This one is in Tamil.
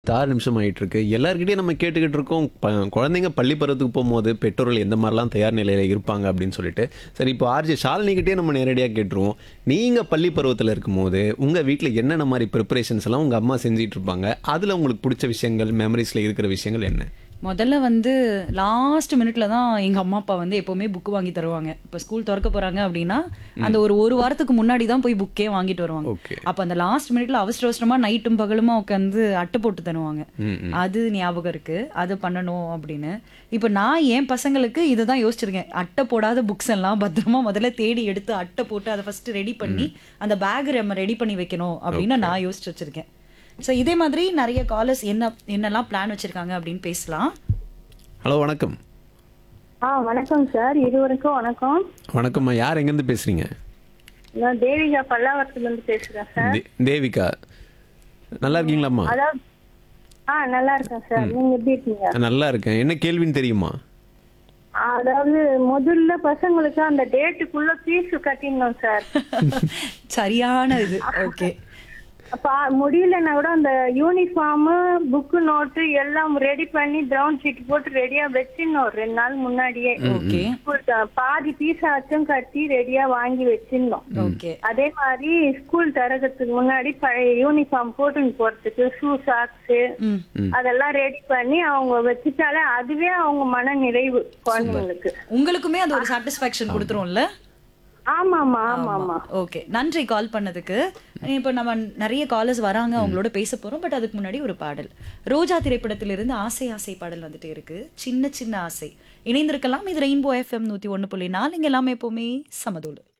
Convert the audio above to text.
ஆறு நிமிஷம் ஆயிட்டு இருக்கு எல்லார்கிட்டயும் நம்ம கேட்டுக்கிட்டு இருக்கோம் ப- குழந்தைங்க பள்ளி பருவத்துக்கு போகும்போது பெற்றோர்கள் எந்த மாதிரிலாம் தயார் நிலையில இருப்பாங்க அப்படின்னு சொல்லிட்டு சரி இப்போ ஆர்ஜி ஷாலினிகிட்டே நம்ம நேரடியாக கேட்டுருவோம் நீங்க பள்ளி பருவத்தில் இருக்கும்போது உங்க வீட்டில் என்னென்ன மாதிரி ப்ரிப்பரேஷன்ஸ் எல்லாம் உங்க அம்மா செஞ்சிட்டு இருப்பாங்க அதுல உங்களுக்கு பிடிச்ச விஷயங்கள் மெமரிஸ்ல இருக்கிற விஷயங்கள் என்ன முதல்ல வந்து லாஸ்ட் மினிட்ல தான் எங்க அம்மா அப்பா வந்து எப்பவுமே புக் வாங்கி தருவாங்க இப்போ ஸ்கூல் திறக்க போறாங்க அப்படின்னா அந்த ஒரு ஒரு வாரத்துக்கு முன்னாடி தான் போய் புக்கே வாங்கிட்டு வருவாங்க ஓகே அப்ப அந்த லாஸ்ட் மினிட்ல அவசர அவசரமா நைட்டும் பகலுமா உட்காந்து அட்டை போட்டு தருவாங்க அது ஞாபகம் இருக்கு அது பண்ணணும் அப்படின்னு இப்போ நான் என் பசங்களுக்கு இதை தான் யோசிச்சிருக்கேன் அட்டை போடாத புக்ஸ் எல்லாம் பத்திரமா முதல்ல தேடி எடுத்து அட்டை போட்டு அதை ஃபர்ஸ்ட் ரெடி பண்ணி அந்த பேக் நம்ம ரெடி பண்ணி வைக்கணும் அப்படின்னு நான் யோசிச்சு வச்சிருக்கேன் ஸோ இதே மாதிரி நிறைய காலர்ஸ் என்ன என்னெல்லாம் பிளான் வச்சிருக்காங்க அப்படின்னு பேசலாம் ஹலோ வணக்கம் ஆ வணக்கம் சார் இருவருக்கும் வணக்கம் வணக்கம்மா யார் எங்கேருந்து பேசுறீங்க நான் தேவிகா பல்லாவரத்துல இருந்து பேசுறேன் சார் தே- தேவிகா நல்லா இருக்கீங்களாம்மா அதாவது ஆ நல்லா இருக்கேன் சார் நீங்க எப்படி இருக்கீங்க நல்லா இருக்கேன் என்ன கேள்வின்னு தெரியுமா அதாவது முதல்ல பசங்களுக்கு அந்த டேட்டுக்குள்ள ஃபீஸ் கட்டிடணும் சார் சரியான இது ஓகே அப்ப முடியலன்னா கூட அந்த யூனிஃபார்ம் புக்கு நோட்டு எல்லாம் ரெடி பண்ணி ப்ரௌன் ஷீட் போட்டு ரெடியா வச்சிடணும் ஒரு ரெண்டு நாள் முன்னாடியே ஓகே ஸ்கூல் பாதி ஃபீஸ் ஆச்சும் கட்டி ரெடியா வாங்கி வச்சிடணும் ஓகே அதே மாதிரி ஸ்கூல் திறக்கிறதுக்கு முன்னாடி பழைய யூனிஃபார்ம் போட்டுன்னு போறதுக்கு ஷூ சாக்ஸ் ம் அதெல்லாம் ரெடி பண்ணி அவங்க வச்சுட்டாலே அதுவே அவங்க மன நிறைவு குழந்தைங்களுக்கு உங்களுக்குமே அது ஒரு சாட்டிஸ்ஃபேக்ஷன் கொடுத்துரும்ல ஆமாமா ஆமாமா ஓகே நன்றி கால் பண்ணதுக்கு இப்போ நம்ம நிறைய காலர்ஸ் வராங்க அவங்களோட பேச போறோம் பட் அதுக்கு முன்னாடி ஒரு பாடல் ரோஜா திரைப்படத்திலிருந்து ஆசை ஆசை பாடல் வந்துட்டே இருக்கு சின்ன சின்ன ஆசை இணைந்திருக்கலாம் இது ரெயின்போ எஃப்எம் நூத்தி ஒண்ணு புள்ளி நாலு இங்க எல்லாமே எப்பவுமே சமதூள்